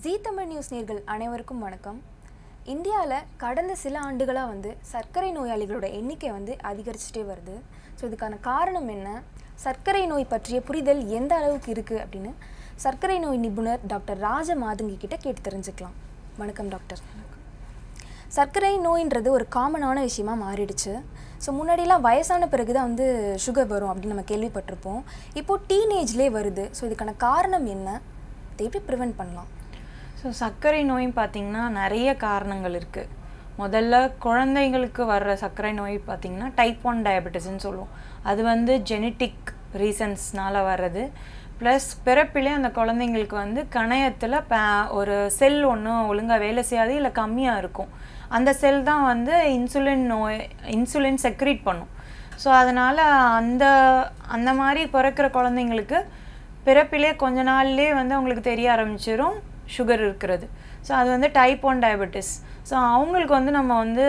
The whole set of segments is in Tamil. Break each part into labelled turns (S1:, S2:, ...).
S1: ஜீ தமிழ் நியூஸ் நேர்கள் அனைவருக்கும் வணக்கம் இந்தியாவில் கடந்த சில ஆண்டுகளாக வந்து சர்க்கரை நோயாளிகளோட எண்ணிக்கை வந்து அதிகரிச்சுட்டே வருது ஸோ இதுக்கான காரணம் என்ன சர்க்கரை நோய் பற்றிய புரிதல் எந்த அளவுக்கு இருக்குது அப்படின்னு சர்க்கரை நோய் நிபுணர் டாக்டர் ராஜ மாதங்கி கிட்ட கேட்டு தெரிஞ்சுக்கலாம் வணக்கம் டாக்டர் சர்க்கரை நோயின்றது ஒரு காமனான விஷயமா மாறிடுச்சு ஸோ முன்னாடிலாம் வயசான பிறகு தான் வந்து சுகர் வரும் அப்படின்னு நம்ம கேள்விப்பட்டிருப்போம் இப்போது டீனேஜ்லேயே வருது ஸோ இதுக்கான காரணம் என்ன இதை எப்படி ப்ரிவென்ட் பண்ணலாம்
S2: ஸோ சர்க்கரை நோயும் பார்த்திங்கன்னா நிறைய காரணங்கள் இருக்குது முதல்ல குழந்தைங்களுக்கு வர்ற சர்க்கரை நோய் பார்த்திங்கன்னா டைப் ஒன் டயபெட்டிஸ்ன்னு சொல்லுவோம் அது வந்து ஜெனட்டிக் ரீசன்ஸ்னால வர்றது ப்ளஸ் பிறப்பிலே அந்த குழந்தைங்களுக்கு வந்து கணையத்தில் பே ஒரு செல் ஒன்று ஒழுங்காக வேலை செய்யாது இல்லை கம்மியாக இருக்கும் அந்த செல் தான் வந்து இன்சுலின் நோய் இன்சுலின் செக்ரீட் பண்ணும் ஸோ அதனால் அந்த அந்த மாதிரி பிறக்கிற குழந்தைங்களுக்கு பிறப்பிலே கொஞ்ச நாள்லேயே வந்து அவங்களுக்கு தெரிய ஆரம்பிச்சிடும் சுகர் இருக்கிறது ஸோ அது வந்து டைப் ஒன் டயபெட்டிஸ் ஸோ அவங்களுக்கு வந்து நம்ம வந்து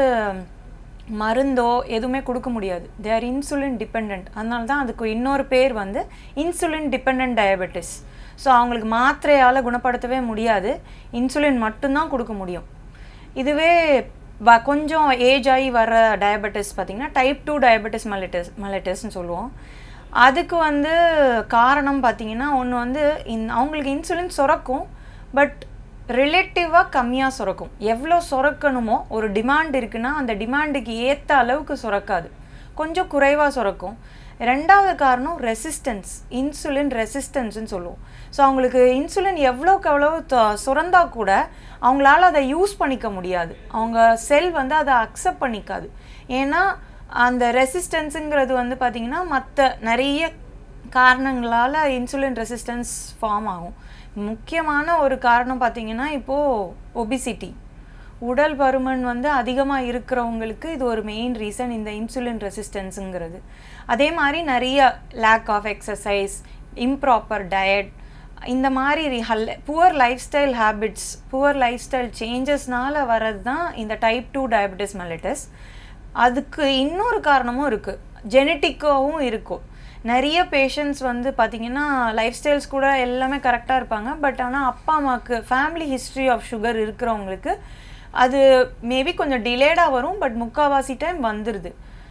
S2: மருந்தோ எதுவுமே கொடுக்க முடியாது தே ஆர் இன்சுலின் டிபெண்ட் அதனால தான் அதுக்கு இன்னொரு பேர் வந்து இன்சுலின் டிபெண்ட் டயபெட்டிஸ் ஸோ அவங்களுக்கு மாத்திரையால் குணப்படுத்தவே முடியாது இன்சுலின் மட்டும்தான் கொடுக்க முடியும் இதுவே வ கொஞ்சம் ஏஜ் ஆகி வர டயபெட்டிஸ் பார்த்திங்கன்னா டைப் டூ டயபெட்டிஸ் மெலிட்டஸ் மெலிட்டஸ்ன்னு சொல்லுவோம் அதுக்கு வந்து காரணம் பார்த்திங்கன்னா ஒன்று வந்து இன் அவங்களுக்கு இன்சுலின் சுரக்கும் பட் ரிலேட்டிவாக கம்மியாக சுரக்கும் எவ்வளோ சுரக்கணுமோ ஒரு டிமாண்ட் இருக்குன்னா அந்த டிமாண்டுக்கு ஏற்ற அளவுக்கு சுரக்காது கொஞ்சம் குறைவாக சுரக்கும் ரெண்டாவது காரணம் ரெசிஸ்டன்ஸ் இன்சுலின் ரெசிஸ்டன்ஸ்னு சொல்லுவோம் ஸோ அவங்களுக்கு இன்சுலின் எவ்வளோக்கு எவ்வளோ சுரந்தா கூட அவங்களால அதை யூஸ் பண்ணிக்க முடியாது அவங்க செல் வந்து அதை அக்செப்ட் பண்ணிக்காது ஏன்னா அந்த ரெசிஸ்டன்ஸுங்கிறது வந்து பார்த்திங்கன்னா மற்ற நிறைய காரணங்களால் இன்சுலின் ரெசிஸ்டன்ஸ் ஃபார்ம் ஆகும் முக்கியமான ஒரு காரணம் பார்த்திங்கன்னா இப்போது ஒபிசிட்டி உடல் பருமன் வந்து அதிகமாக இருக்கிறவங்களுக்கு இது ஒரு மெயின் ரீசன் இந்த இன்சுலின் ரெசிஸ்டன்ஸுங்கிறது அதே மாதிரி நிறைய lack of exercise improper diet இந்த மாதிரி ஹல் poor lifestyle habits poor lifestyle சேஞ்சஸ்னால வர்றது தான் இந்த டைப் டூ டயபெட்டிஸ் மெலிட்டஸ் அதுக்கு இன்னொரு காரணமும் இருக்குது ஜெனட்டிக்காகவும் இருக்கும் நிறைய பேஷண்ட்ஸ் வந்து பார்த்திங்கன்னா லைஃப் ஸ்டைல்ஸ் கூட எல்லாமே கரெக்டாக இருப்பாங்க பட் ஆனால் அப்பா அம்மாவுக்கு ஃபேமிலி ஹிஸ்ட்ரி ஆஃப் சுகர் இருக்கிறவங்களுக்கு அது மேபி கொஞ்சம் டிலேடாக வரும் பட் முக்கால்வாசி டைம் வந்துடுது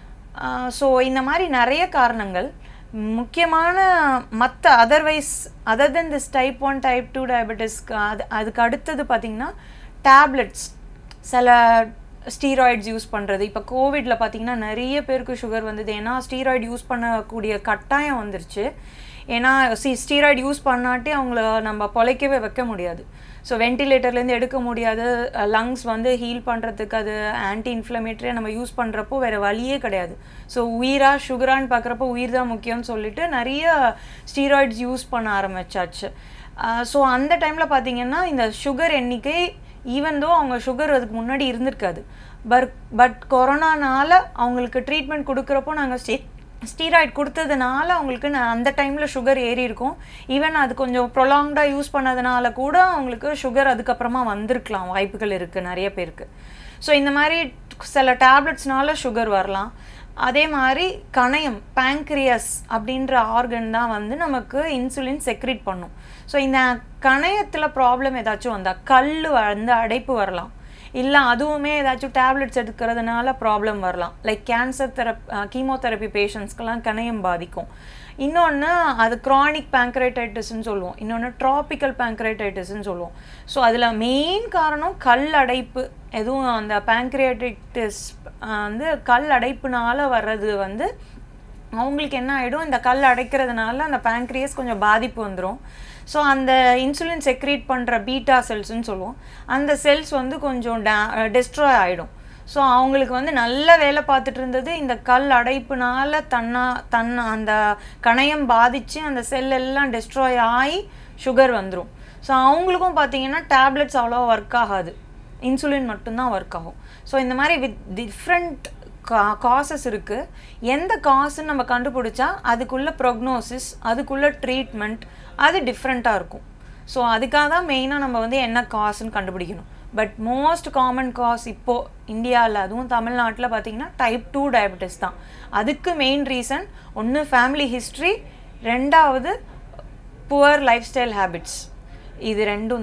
S2: ஸோ இந்த மாதிரி நிறைய காரணங்கள் முக்கியமான மற்ற otherwise other then this type one type two டயபெட்டிஸ்க்கு அது அதுக்கு அடுத்தது பார்த்திங்கன்னா டேப்லெட்ஸ் சில ஸ்டீராய்ட்ஸ் யூஸ் பண்ணுறது இப்போ கோவிடில் பார்த்திங்கன்னா நிறைய பேருக்கு சுகர் வந்தது ஏன்னா ஸ்டீராய்டு யூஸ் பண்ணக்கூடிய கட்டாயம் வந்துருச்சு ஏன்னா சி ஸ்டீராய்டு யூஸ் பண்ணாட்டி அவங்கள நம்ம பொழைக்கவே வைக்க முடியாது ஸோ வென்டிலேட்டர்லேருந்து எடுக்க முடியாது லங்ஸ் வந்து ஹீல் பண்ணுறதுக்கு அது ஆன்டி இன்ஃப்ளமேட்டரியாக நம்ம யூஸ் பண்ணுறப்போ வேறு வழியே கிடையாது ஸோ உயிராக சுகரான்னு பார்க்குறப்போ உயிர் தான் முக்கியம்னு சொல்லிட்டு நிறைய ஸ்டீராய்ட்ஸ் யூஸ் பண்ண ஆரம்பிச்சாச்சு ஸோ அந்த டைமில் பார்த்திங்கன்னா இந்த சுகர் எண்ணிக்கை ஈவன் தோ அவங்க சுகர் அதுக்கு முன்னாடி இருந்திருக்காது பட் பட் கொரோனானால அவங்களுக்கு ட்ரீட்மெண்ட் கொடுக்குறப்போ நாங்கள் ஸ்டே ஸ்டீராய்ட் கொடுத்ததுனால அவங்களுக்கு அந்த டைமில் சுகர் ஏறி இருக்கும் ஈவன் அது கொஞ்சம் ப்ரொலாங்டாக யூஸ் பண்ணதுனால கூட அவங்களுக்கு சுகர் அதுக்கப்புறமா வந்திருக்கலாம் வாய்ப்புகள் இருக்குது நிறைய பேருக்கு ஸோ இந்த மாதிரி சில டேப்லெட்ஸ்னால சுகர் வரலாம் அதே மாதிரி கணையம் பேங்க்ரியஸ் அப்படின்ற ஆர்கன் தான் வந்து நமக்கு இன்சுலின் செக்ரிட் பண்ணும் ஸோ இந்த கணையத்தில் ப்ராப்ளம் ஏதாச்சும் வந்தால் கல் வந்து அடைப்பு வரலாம் இல்லை அதுவுமே ஏதாச்சும் டேப்லெட்ஸ் எடுக்கிறதுனால ப்ராப்ளம் வரலாம் லைக் கேன்சர் தெரப் கீமோதெரப்பி பேஷண்ட்ஸ்க்கெல்லாம் கணையம் பாதிக்கும் இன்னொன்று அது க்ரானிக் பேங்க்ரைடைட்டிஸ்ன்னு சொல்லுவோம் இன்னொன்று ட்ராபிக்கல் பேங்க்ரைடைட்டிஸ்ன்னு சொல்லுவோம் ஸோ அதில் மெயின் காரணம் கல் அடைப்பு எதுவும் அந்த பேங்க்ரியாட்டிஸ் வந்து கல் அடைப்புனால வர்றது வந்து அவங்களுக்கு என்ன ஆகிடும் இந்த கல் அடைக்கிறதுனால அந்த பேங்க்ரியஸ் கொஞ்சம் பாதிப்பு வந்துடும் ஸோ அந்த இன்சுலின் செக்ரீட் பண்ணுற பீட்டா செல்ஸ்ன்னு சொல்லுவோம் அந்த செல்ஸ் வந்து கொஞ்சம் டே டெஸ்ட்ராய் ஆகிடும் ஸோ அவங்களுக்கு வந்து நல்ல வேலை பார்த்துட்டு இருந்தது இந்த கல் அடைப்புனால தன்னா தன் அந்த கணையம் பாதித்து அந்த செல் எல்லாம் டெஸ்ட்ராய் ஆகி சுகர் வந்துடும் ஸோ அவங்களுக்கும் பார்த்தீங்கன்னா டேப்லெட்ஸ் அவ்வளோ ஒர்க் ஆகாது இன்சுலின் மட்டும்தான் ஒர்க் ஆகும் ஸோ இந்த மாதிரி வித் டிஃப்ரெண்ட் கா காசஸ் இருக்குது எந்த காசுன்னு நம்ம கண்டுபிடிச்சா அதுக்குள்ள ப்ரொக்னோசிஸ் அதுக்குள்ள ட்ரீட்மெண்ட் அது டிஃப்ரெண்ட்டாக இருக்கும் ஸோ அதுக்காக தான் மெயினாக நம்ம வந்து என்ன காசுன்னு கண்டுபிடிக்கணும் பட் மோஸ்ட் காமன் காஸ் இப்போது இந்தியாவில் அதுவும் தமிழ்நாட்டில் பார்த்தீங்கன்னா டைப் டூ டயபெட்டிஸ் தான் அதுக்கு மெயின் ரீசன் ஒன்று ஃபேமிலி ஹிஸ்ட்ரி ரெண்டாவது புவர் லைஃப் ஸ்டைல் ஹேபிட்ஸ் இது ரெண்டும் தான்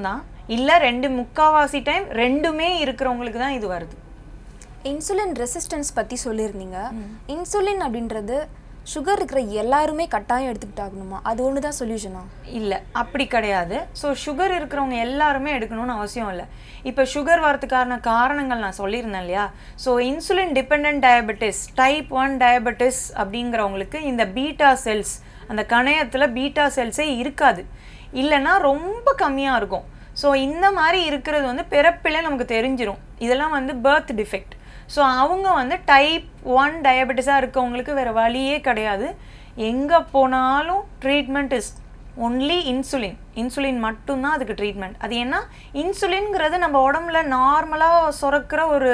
S2: இல்லை ரெண்டு முக்காவாசி டைம் ரெண்டுமே இருக்கிறவங்களுக்கு தான் இது வருது
S1: இன்சுலின் ரெசிஸ்டன்ஸ் பற்றி சொல்லியிருந்தீங்க இன்சுலின் அப்படின்றது சுகர் இருக்கிற எல்லாருமே கட்டாயம் எடுத்துக்கிட்டாகணுமா அது ஒன்று தான் சொல்யூஷனா
S2: இல்லை அப்படி கிடையாது ஸோ சுகர் இருக்கிறவங்க எல்லாருமே எடுக்கணும்னு அவசியம் இல்லை இப்போ சுகர் வரதுக்கான காரணங்கள் நான் சொல்லியிருந்தேன் இல்லையா so insulin depend diabetes type one diabetes அப்படிங்கிறவங்களுக்கு இந்த பீட்டா செல்ஸ் அந்த கணையத்தில் பீட்டா செல்ஸே இருக்காது இல்லைன்னா ரொம்ப கம்மியாக இருக்கும் ஸோ இந்த மாதிரி இருக்கிறது வந்து பிறப்பிலே நமக்கு தெரிஞ்சிரும் இதெல்லாம் வந்து பர்த் டிஃபெக்ட் ஸோ அவங்க வந்து டைப் ஒன் டயபெட்டிஸாக இருக்கவங்களுக்கு வேறு வழியே கிடையாது எங்கே போனாலும் treatment is only insulin insulin மட்டும்தான் அதுக்கு ட்ரீட்மெண்ட் அது ஏன்னா இன்சுலின்ங்கிறது நம்ம உடம்புல நார்மலாக சுரக்கிற ஒரு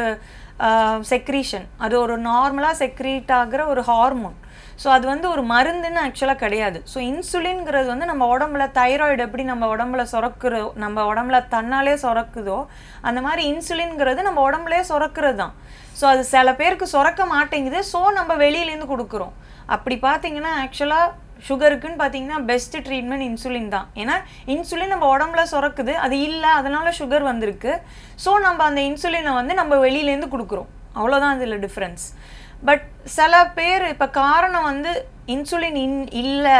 S2: செக்ரீஷன் அது ஒரு நார்மலாக செக்ரீட் ஆகிற ஒரு ஹார்மோன் ஸோ அது வந்து ஒரு மருந்துன்னு ஆக்சுவலாக கிடையாது ஸோ இன்சுலின்ங்கிறது வந்து நம்ம உடம்புல தைராய்டு எப்படி நம்ம உடம்புல சுரக்குறோ நம்ம உடம்புல தன்னாலே சுரக்குதோ அந்த மாதிரி இன்சுலின்ங்கிறது நம்ம உடம்புலே சுரக்கிறது தான் ஸோ அது சில பேருக்கு சுரக்க மாட்டேங்குது ஸோ நம்ம வெளியிலேருந்து கொடுக்குறோம் அப்படி பார்த்தீங்கன்னா ஆக்சுவலாக சுகருக்குன்னு பார்த்தீங்கன்னா பெஸ்ட் ட்ரீட்மெண்ட் இன்சுலின் தான் ஏன்னா இன்சுலின் நம்ம உடம்புல சுரக்குது அது இல்லை அதனால சுகர் வந்திருக்கு ஸோ நம்ம அந்த இன்சுலினை வந்து நம்ம வெளியிலேருந்து கொடுக்குறோம் அவ்வளோதான் இதில் டிஃப்ரென்ஸ் பட் சில பேர் இப்போ காரணம் வந்து இன்சுலின் இன் இல்லை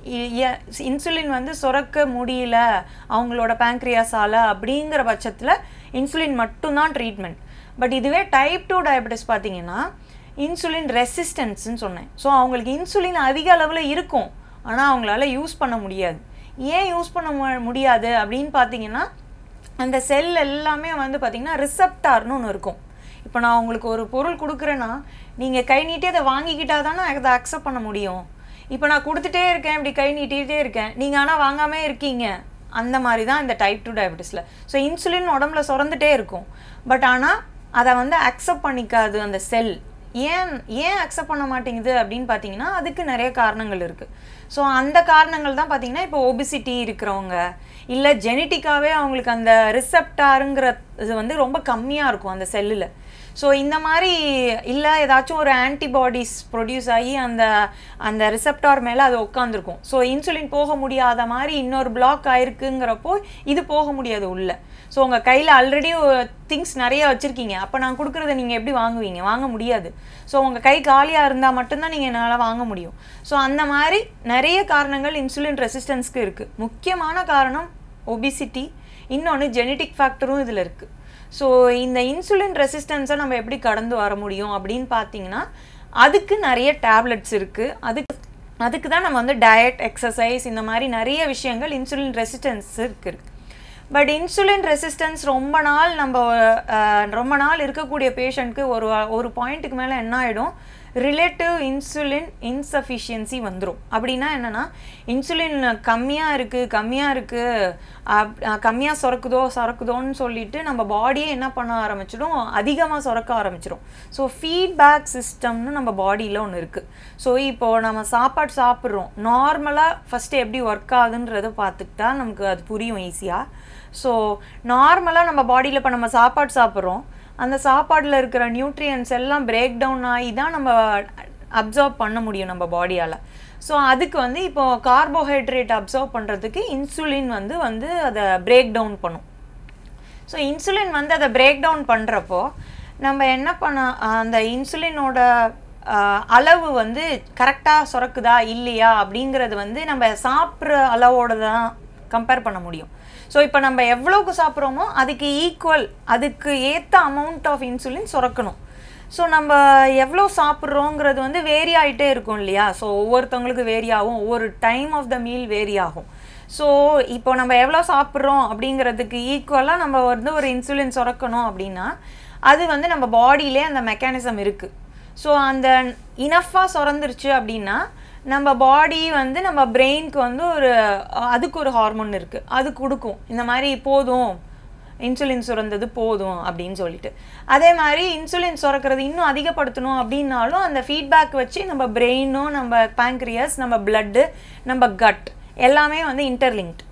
S2: இன்சுலின் வந்து சுரக்க முடியல அவங்களோட பேங்க்ரியாஸால் அப்படிங்கிற பட்சத்தில் இன்சுலின் மட்டும்தான் ட்ரீட்மெண்ட் பட் இதுவே டைப் டூ டயபெட்டிஸ் பார்த்தீங்கன்னா இன்சுலின் ரெசிஸ்டன்ஸ்னு சொன்னேன் ஸோ அவங்களுக்கு இன்சுலின் அதிக அளவில் இருக்கும் ஆனால் அவங்களால யூஸ் பண்ண முடியாது ஏன் யூஸ் பண்ண மு- முடியாது அப்படின்னு பார்த்தீங்கன்னா அந்த செல் எல்லாமே வந்து பார்த்தீங்கன்னா ரிசப்டார்னு ஒன்று இருக்கும் இப்போ நான் உங்களுக்கு ஒரு பொருள் கொடுக்குறேன்னா நீங்கள் கை நீட்டி அதை வாங்கிக்கிட்டா தானே அதை அக்செப்ட் பண்ண முடியும் இப்போ நான் கொடுத்துட்டே இருக்கேன் இப்படி கை நீட்டிகிட்டே இருக்கேன் நீங்கள் ஆனால் வாங்காமே இருக்கீங்க அந்த மாதிரி தான் இந்த டைப் டூ டயபெட்டிஸில் ஸோ இன்சுலின் உடம்புல சுரந்துட்டே இருக்கும் பட் ஆனால் அதை வந்து அக்செப்ட் பண்ணிக்காது அந்த செல் ஏன் ஏன் அக்செப்ட் பண்ண மாட்டேங்குது அப்படின்னு பார்த்தீங்கன்னா அதுக்கு நிறைய காரணங்கள் இருக்குது ஸோ அந்த காரணங்கள் தான் பார்த்தீங்கன்னா இப்போ ஒபிசிட்டி இருக்கிறவங்க இல்லை ஜெனட்டிக்காகவே அவங்களுக்கு அந்த ரிசப்டாருங்கிற இது வந்து ரொம்ப கம்மியாக இருக்கும் அந்த செல்லில் ஸோ இந்த மாதிரி இல்லை ஏதாச்சும் ஒரு ஆன்டிபாடிஸ் ப்ரொடியூஸ் ஆகி அந்த அந்த ரிசப்டார் மேலே அது உட்காந்துருக்கும் ஸோ இன்சுலின் போக முடியாத மாதிரி இன்னொரு பிளாக் ஆயிருக்குங்கிறப்போ இது போக முடியாது உள்ள ஸோ உங்கள் கையில் ஆல்ரெடி திங்ஸ் நிறைய வச்சுருக்கீங்க அப்போ நான் கொடுக்குறத நீங்கள் எப்படி வாங்குவீங்க வாங்க முடியாது ஸோ உங்கள் கை காலியாக இருந்தால் மட்டும்தான் நீங்கள் என்னால் வாங்க முடியும் ஸோ அந்த மாதிரி நிறைய காரணங்கள் இன்சுலின் ரெசிஸ்டன்ஸ்க்கு இருக்குது முக்கியமான காரணம் ஒபிசிட்டி இன்னொன்று ஜெனட்டிக் ஃபேக்டரும் இதில் இருக்குது ஸோ இந்த இன்சுலின் ரெசிஸ்டன்ஸை நம்ம எப்படி கடந்து வர முடியும் அப்படின்னு பார்த்தீங்கன்னா அதுக்கு நிறைய டேப்லெட்ஸ் இருக்குது அதுக்கு அதுக்கு தான் நம்ம வந்து டயட் எக்ஸசைஸ் இந்த மாதிரி நிறைய விஷயங்கள் இன்சுலின் ரெசிஸ்டன்ஸ் இருக்குது பட் இன்சுலின் ரெசிஸ்டன்ஸ் ரொம்ப நாள் நம்ம அஹ், ரொம்ப நாள் இருக்கக்கூடிய பேஷண்ட்க்கு ஒரு ஒரு பாயிண்ட்டுக்கு மேலே என்ன ஆகிடும் ரிலேட்டிவ் இன்சுலின் இன்சஃபிஷியன்சி வந்துடும் அப்படின்னா என்னென்னா இன்சுலின் கம்மியாக இருக்குது கம்மியாக இருக்குது கம்மியாக சுரக்குதோ சுரக்குதோன்னு சொல்லிட்டு நம்ம பாடியே என்ன பண்ண ஆரம்பிச்சிடும் அதிகமாக சுரக்க ஆரம்பிச்சிடும் ஸோ ஃபீட்பேக் சிஸ்டம்னு நம்ம பாடியில் ஒன்று இருக்குது ஸோ இப்போது நம்ம சாப்பாடு சாப்பிட்றோம் நார்மலாக ஃபஸ்ட்டு எப்படி ஒர்க் ஆகுதுன்றதை பார்த்துக்கிட்டா நமக்கு அது புரியும் ஈஸியாக ஸோ நார்மலாக நம்ம பாடியில் இப்போ நம்ம சாப்பாடு சாப்பிட்றோம் அந்த சாப்பாடில் இருக்கிற நியூட்ரியன்ஸ் எல்லாம் பிரேக் டவுன் ஆகி தான் நம்ம அப்சர்வ் பண்ண முடியும் நம்ம பாடியால் ஸோ அதுக்கு வந்து இப்போ கார்போஹைட்ரேட் அப்சர்வ் பண்ணுறதுக்கு இன்சுலின் வந்து வந்து அதை பிரேக் டவுன் பண்ணும் ஸோ இன்சுலின் வந்து அதை பிரேக் டவுன் பண்ணுறப்போ நம்ம என்ன பண்ண அந்த இன்சுலினோட ஆஹ், அளவு வந்து கரெக்டாக சுரக்குதா இல்லையா அப்படிங்கிறது வந்து நம்ம சாப்பிட்ற அளவோட தான் கம்பேர் பண்ண முடியும் ஸோ இப்போ நம்ம எவ்வளோக்கு சாப்பிட்றோமோ அதுக்கு ஈக்குவல் அதுக்கு ஏற்ற அமௌண்ட் ஆஃப் இன்சுலின் சுரக்கணும் ஸோ நம்ம எவ்வளோ சாப்பிட்றோங்கிறது வந்து வேரி ஆகிட்டே இருக்கும் இல்லையா ஸோ ஒவ்வொருத்தவங்களுக்கு வேரி ஆகும் ஒவ்வொரு time of the meal vary ஆகும் ஸோ இப்போ நம்ம எவ்வளோ சாப்பிட்றோம் அப்படிங்கிறதுக்கு ஈக்குவலாக நம்ம வந்து ஒரு இன்சுலின் சுரக்கணும் அப்படின்னா அது வந்து நம்ம பாடியிலே அந்த மெக்கானிசம் இருக்குது ஸோ அந்த இனஃபாக சுரந்துருச்சு அப்படின்னா நம்ம பாடி வந்து நம்ம பிரெயினுக்கு வந்து ஒரு அதுக்கு ஒரு ஹார்மோன் இருக்குது அது கொடுக்கும் இந்த மாதிரி போதும் இன்சுலின் சுரந்தது போதும் அப்படின்னு சொல்லிட்டு அதே மாதிரி இன்சுலின் சுரக்கிறது இன்னும் அதிகப்படுத்தணும் அப்படின்னாலும் அந்த ஃபீட்பேக் வச்சு நம்ம பிரெயினும் நம்ம பேங்க்ரியஸ் நம்ம பிளட்டு நம்ம கட் எல்லாமே வந்து இன்டர்லிங்க்ட்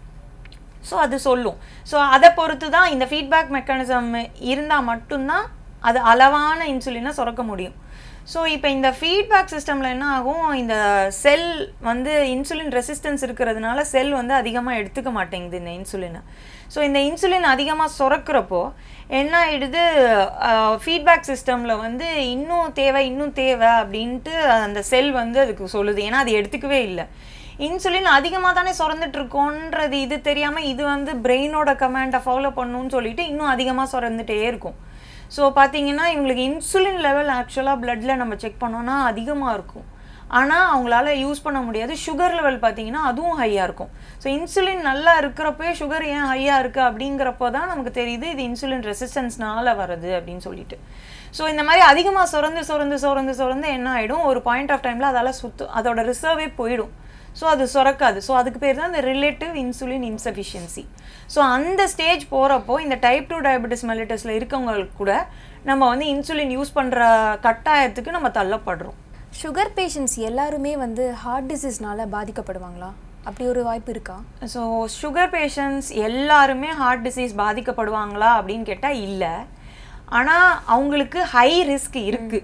S2: ஸோ அது சொல்லும் ஸோ அதை பொறுத்து தான் இந்த ஃபீட்பேக் மெக்கானிசம் இருந்தால் மட்டும்தான் அது அளவான இன்சுலினை சுரக்க முடியும் ஸோ இப்போ இந்த ஃபீட்பேக் சிஸ்டமில் என்ன ஆகும் இந்த செல் வந்து இன்சுலின் ரெசிஸ்டன்ஸ் இருக்கிறதுனால செல் வந்து அதிகமாக எடுத்துக்க மாட்டேங்குது இந்த இன்சுலினை ஸோ இந்த இன்சுலின் அதிகமாக சுரக்கிறப்போ என்ன ஆயிடுது ஃபீட்பேக் சிஸ்டமில் வந்து இன்னும் தேவை இன்னும் தேவை அப்படின்ட்டு அந்த செல் வந்து அதுக்கு சொல்லுது ஏன்னா அது எடுத்துக்கவே இல்லை இன்சுலின் அதிகமாக தானே சுரந்துட்டு இருக்கோன்றது இது தெரியாமல் இது வந்து பிரெயினோட கமாண்டை ஃபாலோ பண்ணணும்னு சொல்லிட்டு இன்னும் அதிகமாக சுரந்துட்டே இருக்கும் ஸோ பார்த்தீங்கன்னா இவங்களுக்கு இன்சுலின் லெவல் ஆக்சுவலாக பிளட்டில் நம்ம செக் பண்ணோன்னா அதிகமாக இருக்கும் ஆனால் அவங்களால யூஸ் பண்ண முடியாது சுகர் லெவல் பார்த்தீங்கன்னா அதுவும் ஹையாக இருக்கும் ஸோ இன்சுலின் நல்லா இருக்கிறப்பவே சுகர் ஏன் ஹையாக இருக்குது அப்படிங்கிறப்போ தான் நமக்கு தெரியுது இது இன்சுலின் ரெசிஸ்டன்ஸ்னால வருது அப்படின்னு சொல்லிட்டு ஸோ இந்த மாதிரி அதிகமாக சுரந்து சுரந்து சுரந்து சுரந்து என்ன ஆகிடும் ஒரு பாயிண்ட் ஆஃப் டைமில் அதால் சுத்து அதோட ரிசர்வே போயிடும் ஸோ அது சுரக்காது ஸோ அதுக்கு பேர் தான் இந்த ரிலேட்டிவ் இன்சுலின் இன்சஃபிஷியன்சி ஸோ அந்த ஸ்டேஜ் போகிறப்போ இந்த டைப் டூ டயபெட்டிஸ் மெலிட்டஸில் இருக்கவங்களுக்கு கூட நம்ம வந்து இன்சுலின் யூஸ் பண்ணுற கட்டாயத்துக்கு நம்ம தள்ளப்படுறோம்
S1: சுகர் பேஷண்ட்ஸ் எல்லாருமே வந்து ஹார்ட் டிசீஸ்னால பாதிக்கப்படுவாங்களா அப்படி ஒரு வாய்ப்பு இருக்கா
S2: ஸோ சுகர் பேஷண்ட்ஸ் எல்லாருமே ஹார்ட் டிசீஸ் பாதிக்கப்படுவாங்களா அப்படின்னு கேட்டால் இல்லை ஆனால் அவங்களுக்கு ஹை ரிஸ்க் இருக்குது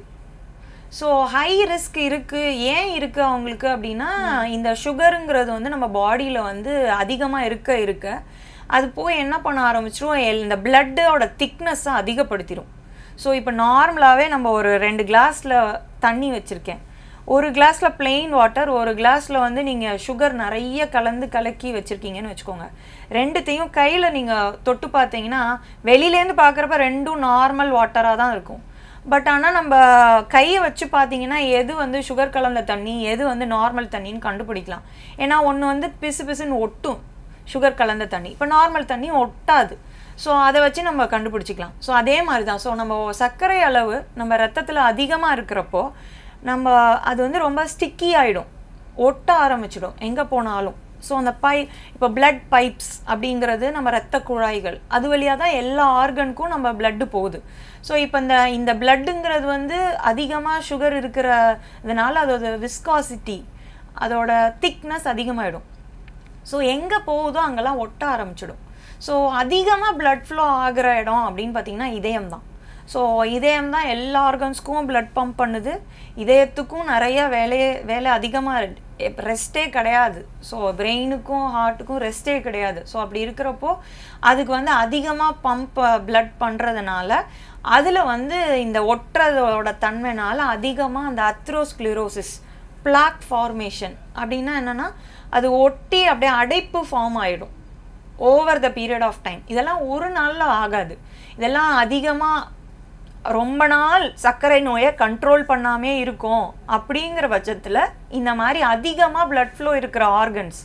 S2: ஸோ ஹை ரிஸ்க் இருக்குது ஏன் இருக்குது அவங்களுக்கு அப்படின்னா இந்த சுகருங்கிறது வந்து நம்ம பாடியில் வந்து அதிகமாக இருக்க இருக்க அது போய் என்ன பண்ண ஆரம்பிச்சிரும் எல்- இந்த பிளட்டோட திக்னஸை அதிகப்படுத்திடும் ஸோ இப்போ நார்மலாகவே நம்ம ஒரு ரெண்டு கிளாஸில் தண்ணி வச்சுருக்கேன் ஒரு கிளாஸில் plain வாட்டர் ஒரு கிளாஸில் வந்து நீங்கள் சுகர் நிறைய கலந்து கலக்கி வச்சுருக்கீங்கன்னு வச்சுக்கோங்க ரெண்டுத்தையும் கையில் நீங்கள் தொட்டு பார்த்தீங்கன்னா வெளியிலேருந்து பார்க்குறப்ப ரெண்டும் நார்மல் வாட்டராக தான் இருக்கும் பட் ஆனால் நம்ம கையை வச்சு பார்த்தீங்கன்னா எது வந்து சுகர் கலந்த தண்ணி எது வந்து நார்மல் தண்ணின்னு கண்டுபிடிக்கலாம் ஏன்னா ஒன்று வந்து பிசு பிசுன்னு ஒட்டும் சுகர் கலந்த தண்ணி இப்போ நார்மல் தண்ணி ஒட்டாது ஸோ அதை வச்சு நம்ம கண்டுபிடிச்சிக்கலாம் ஸோ அதே மாதிரி தான் ஸோ நம்ம சர்க்கரை அளவு நம்ம ரத்தத்தில் அதிகமாக இருக்கிறப்போ நம்ம அது வந்து ரொம்ப ஸ்டிக்கி ஆகிடும் ஒட்ட ஆரம்பிச்சிடும் எங்கே போனாலும் ஸோ அந்த பை இப்போ blood பைப்ஸ் அப்படிங்கிறது நம்ம ரத்த குழாய்கள் அது வழியாக தான் எல்லா ஆர்கனுக்கும் நம்ம blood போகுது ஸோ இப்போ இந்த இந்த பிளட்டுங்கிறது வந்து அதிகமாக சுகர் இருக்கிற இதனால அதோட விஸ்காசிட்டி அதோட திக்னஸ் அதிகமாகிடும் ஸோ எங்கே போகுதோ அங்கெல்லாம் ஒட்ட ஆரம்பிச்சிடும் ஸோ அதிகமாக blood flow ஆகிற இடம் அப்படின்னு பார்த்தீங்கன்னா இதயம் தான் ஸோ இதயம் தான் எல்லா ஆர்கன்ஸ்க்கும் blood பம்ப் பண்ணுது இதயத்துக்கும் நிறைய வேலையே வேலை அதிகமாக ரெஸ்ட்டே கிடையாது ஸோ பிரெயினுக்கும் ஹார்ட்டுக்கும் ரெஸ்ட்டே கிடையாது ஸோ அப்படி இருக்கிறப்போ அதுக்கு வந்து அதிகமாக பம்ப் blood பண்ணுறதுனால அதில் வந்து இந்த ஒட்டுறதோட தன்மைனால அதிகமாக அந்த அத்ரோஸ்க்ளிரோசிஸ் பிளாக் ஃபார்மேஷன் அப்படின்னா என்னன்னா அது ஒட்டி அப்படியே அடைப்பு ஃபார்ம் ஆயிடும் over the period of time இதெல்லாம் ஒரு நாள்ல ஆகாது இதெல்லாம் அதிகமாக ரொம்ப நாள் சர்க்கரை நோயை கண்ட்ரோல் பண்ணாமே இருக்கும் அப்படிங்கிற பட்சத்தில் இந்த மாதிரி அதிகமாக blood flow இருக்கிற ஆர்கன்ஸ்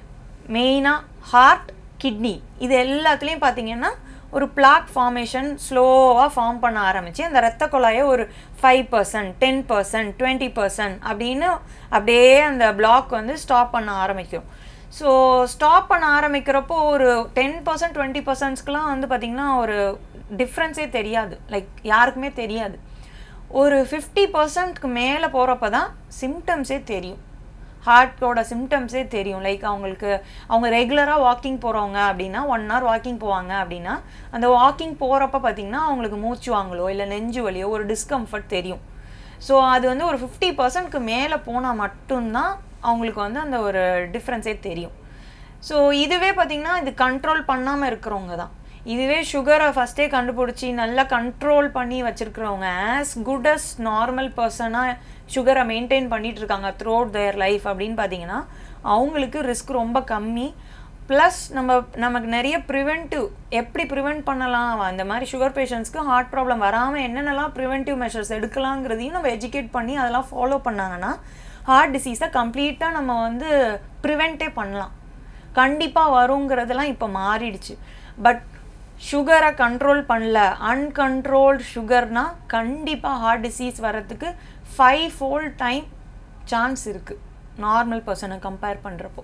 S2: மெயினாக ஹார்ட் கிட்னி இது எல்லாத்துலேயும் பார்த்தீங்கன்னா ஒரு பிளாக் ஃபார்மேஷன் ஸ்லோவாக ஃபார்ம் பண்ண ஆரம்பிச்சு அந்த ரத்த குழாயை ஒரு five percent ten percent twenty percent அப்படின்னு அப்படியே அந்த பிளாக் வந்து ஸ்டாப் பண்ண ஆரம்பிக்கும் ஸோ ஸ்டாப் பண்ண ஆரம்பிக்கிறப்போ ஒரு டென் பர்சன்ட் டுவெண்ட்டி பர்சன்ட்ஸ்க்குலாம் வந்து பார்த்திங்கன்னா ஒரு டிஃப்ரென்ஸே தெரியாது லைக் யாருக்குமே தெரியாது ஒரு ஃபிஃப்டி பர்சன்ட்க்கு மேலே போகிறப்ப தான் சிம்டம்ஸே தெரியும் ஹார்ட்டோட சிம்டம்ஸே தெரியும் லைக் அவங்களுக்கு அவங்க ரெகுலராக வாக்கிங் போகிறவங்க அப்படின்னா ஒன் ஹவர் வாக்கிங் போவாங்க அப்படின்னா அந்த வாக்கிங் போகிறப்ப பார்த்தீங்கன்னா அவங்களுக்கு மூச்சு வாங்கலோ இல்லை நெஞ்சு வலியோ ஒரு டிஸ்கம்ஃபர்ட் தெரியும் ஸோ அது வந்து ஒரு ஃபிஃப்டி பர்சன்ட்க்கு மேலே போனால் மட்டும்தான் அவங்களுக்கு வந்து அந்த ஒரு டிஃப்ரென்ஸே தெரியும் ஸோ இதுவே பார்த்தீங்கன்னா இது கண்ட்ரோல் பண்ணாமல் இருக்கிறவங்க தான் இதுவே சுகரை ஃபஸ்ட்டே கண்டுபிடிச்சி நல்லா கண்ட்ரோல் பண்ணி வச்சுருக்கிறவங்க ஆஸ் குட் அஸ் நார்மல் பர்சனாக சுகரை மெயின்டைன் பண்ணிட்டு இருக்காங்க த்ரூ அவுட் தேர் லைஃப் அப்படின்னு பார்த்தீங்கன்னா அவங்களுக்கு ரிஸ்க் ரொம்ப கம்மி ப்ளஸ் நம்ம நமக்கு நிறைய ப்ரிவென்டிவ் எப்படி ப்ரிவென்ட் பண்ணலாம் அந்த மாதிரி சுகர் பேஷண்ட்ஸ்க்கு ஹார்ட் ப்ராப்ளம் வராமல் என்னென்னலாம் ப்ரிவென்டிவ் மெஷர்ஸ் எடுக்கலாங்கிறதையும் நம்ம எஜுகேட் பண்ணி அதெல்லாம் ஃபாலோ பண்ணாங்கன்னா ஹார்ட் டிசீஸை கம்ப்ளீட்டாக நம்ம வந்து ப்ரிவென்ட்டே பண்ணலாம் கண்டிப்பாக வருங்கிறதெல்லாம் இப்போ மாறிடுச்சு பட் சுகரை கண்ட்ரோல் பண்ணல அன்கண்ட்ரோல்டு சுகர்னா கண்டிப்பாக ஹார்ட் டிசீஸ் வர்றதுக்கு ஃபைவ் ஃபோல்ட் டைம் சான்ஸ் இருக்குது நார்மல் பர்சனை கம்பேர் பண்ணுறப்போ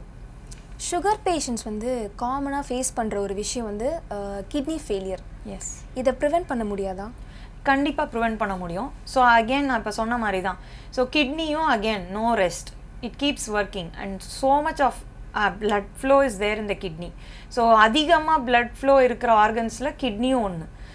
S1: சுகர் பேஷண்ட்ஸ் வந்து காமனாக ஃபேஸ் பண்ணுற ஒரு விஷயம் வந்து கிட்னி ஃபெயிலியர்
S2: எஸ்
S1: இதை ப்ரிவென்ட் பண்ண முடியாதா
S2: கண்டிப்பாக ப்ரிவென்ட் பண்ண முடியும் ஸோ அகெயின் நான் இப்போ சொன்ன மாதிரி தான் ஸோ கிட்னியும் again no rest it keeps working and so much of blood flow is there in the kidney so அதிகமாக blood flow இருக்கிற ஆர்கன்ஸில் கிட்னியும் ஒன்று